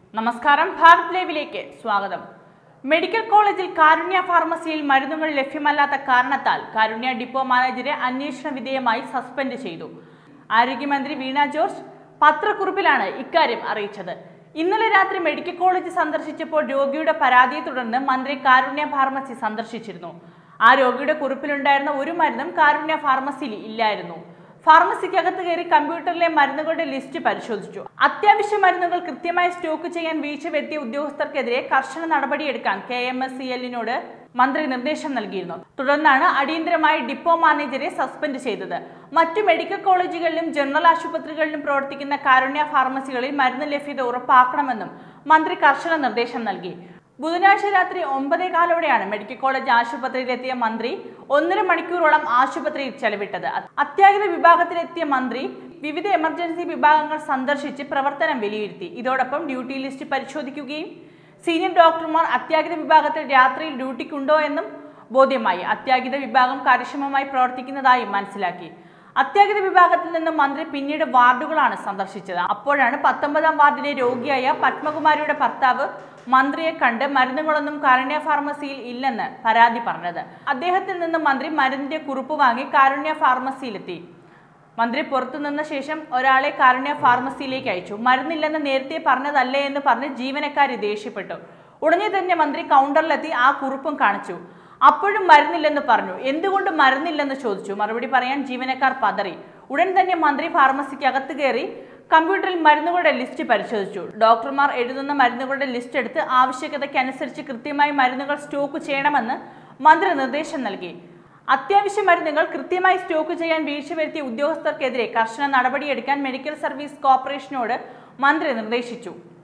നമസ്കാരം ഭാരത് ലൈവിലേക്ക് സ്വാഗതം മെഡിക്കൽ കോളേജിൽ കാരുണ്യ ഫാർമസിയിൽ മരുന്നുകൾ ലഭ്യമല്ലാത്ത കാരണത്താൽ കാരുണ്യ ഡിപ്പോ മാനേജരെ അന്വേഷണ വിധേയമായി സസ്പെൻഡ് ചെയ്തു ആരോഗ്യമന്ത്രി വീണ ജോർജ് പത്രക്കുറിപ്പിലാണ് ഇക്കാര്യം അറിയിച്ചത് ഇന്നലെ രാത്രി മെഡിക്കൽ കോളേജ് സന്ദർശിച്ചപ്പോൾ രോഗിയുടെ പരാതിയെ തുടർന്ന് മന്ത്രി കാരുണ്യ ഫാർമസി സന്ദർശിച്ചിരുന്നു ആ രോഗിയുടെ കുറിപ്പിലുണ്ടായിരുന്ന ഒരു മരുന്നും കാരുണ്യ ഫാർമസിയിൽ ഇല്ലായിരുന്നു ഫാർമസിക്കകത്ത് കയറി കമ്പ്യൂട്ടറിലെ മരുന്നുകളുടെ ലിസ്റ്റ് പരിശോധിച്ചു അത്യാവശ്യ മരുന്നുകൾ കൃത്യമായി സ്റ്റോക്ക് ചെയ്യാൻ വീഴ്ച വരുത്തിയ ഉദ്യോഗസ്ഥർക്കെതിരെ കർശന നടപടിയെടുക്കാൻ കെ എം എസ് സി എല്ലിനോട് മന്ത്രി നിർദ്ദേശം നൽകിയിരുന്നു തുടർന്നാണ് അടിയന്തരമായി ഡിപ്പോ മാനേജരെ സസ്പെൻഡ് ചെയ്തത് മറ്റു മെഡിക്കൽ കോളേജുകളിലും ജനറൽ ആശുപത്രികളിലും പ്രവർത്തിക്കുന്ന കാരുണ്യ ഫാർമസികളിൽ മരുന്ന് ലഭ്യത ഉറപ്പാക്കണമെന്നും മന്ത്രി കർശന നിർദ്ദേശം നൽകി ബുധനാഴ്ച രാത്രി ഒമ്പതേ കാലോടെയാണ് മെഡിക്കൽ കോളേജ് ആശുപത്രിയിലെത്തിയ മന്ത്രി ഒന്നര മണിക്കൂറോളം ആശുപത്രിയിൽ ചെലവിട്ടത് അത്യാഹിത വിഭാഗത്തിലെത്തിയ മന്ത്രി വിവിധ എമർജൻസി വിഭാഗങ്ങൾ സന്ദർശിച്ച് പ്രവർത്തനം വിലയിരുത്തി ഇതോടൊപ്പം ഡ്യൂട്ടി ലിസ്റ്റ് പരിശോധിക്കുകയും സീനിയർ ഡോക്ടർമാർ അത്യാഹിത വിഭാഗത്തിൽ രാത്രിയിൽ ഡ്യൂട്ടിക്കുണ്ടോ എന്നും ബോധ്യമായി അത്യാഹിത വിഭാഗം കാര്യക്ഷമമായി പ്രവർത്തിക്കുന്നതായും മനസ്സിലാക്കി അത്യാഹിത വിഭാഗത്തിൽ നിന്ന് മന്ത്രി പിന്നീട് വാർഡുകളാണ് സന്ദർശിച്ചത് അപ്പോഴാണ് പത്തൊമ്പതാം വാർഡിലെ രോഗിയായ പത്മകുമാരിയുടെ ഭർത്താവ് മന്ത്രിയെ കണ്ട് മരുന്നുകളൊന്നും കാരുണ്യ ഫാർമസിയിൽ ഇല്ലെന്ന് പരാതി പറഞ്ഞത് അദ്ദേഹത്തിൽ നിന്ന് മന്ത്രി മരുന്നിന്റെ കുറിപ്പ് വാങ്ങി കാരുണ്യ ഫാർമസിയിലെത്തി മന്ത്രി പുറത്തു നിന്ന ശേഷം ഒരാളെ കാരുണ്യ ഫാർമസിയിലേക്ക് അയച്ചു മരുന്നില്ലെന്ന് നേരത്തെ പറഞ്ഞതല്ലേ എന്ന് പറഞ്ഞ് ജീവനക്കാരി ദേഷ്യപ്പെട്ടു ഉടനെ തന്നെ മന്ത്രി കൗണ്ടറിലെത്തി ആ കുറിപ്പും കാണിച്ചു അപ്പോഴും മരുന്നില്ലെന്ന് പറഞ്ഞു എന്തുകൊണ്ട് മരുന്നില്ലെന്ന് ചോദിച്ചു മറുപടി പറയാൻ ജീവനക്കാർ പതറി ഉടൻ തന്നെ മന്ത്രി ഫാർമസിക്ക് അകത്ത് കയറി കമ്പ്യൂട്ടറിൽ മരുന്നുകളുടെ ലിസ്റ്റ് പരിശോധിച്ചു ഡോക്ടർമാർ എഴുതുന്ന മരുന്നുകളുടെ ലിസ്റ്റ് എടുത്ത് ആവശ്യകതയ്ക്കനുസരിച്ച് കൃത്യമായി മരുന്നുകൾ സ്റ്റോക്ക് ചെയ്യണമെന്ന് മന്ത്രി നിർദ്ദേശം നൽകി അത്യാവശ്യ മരുന്നുകൾ കൃത്യമായി സ്റ്റോക്ക് ചെയ്യാൻ വീഴ്ച വരുത്തിയ ഉദ്യോഗസ്ഥർക്കെതിരെ കർശന നടപടിയെടുക്കാൻ മെഡിക്കൽ സർവീസ് കോർപ്പറേഷനോട് മന്ത്രി നിർദ്ദേശിച്ചു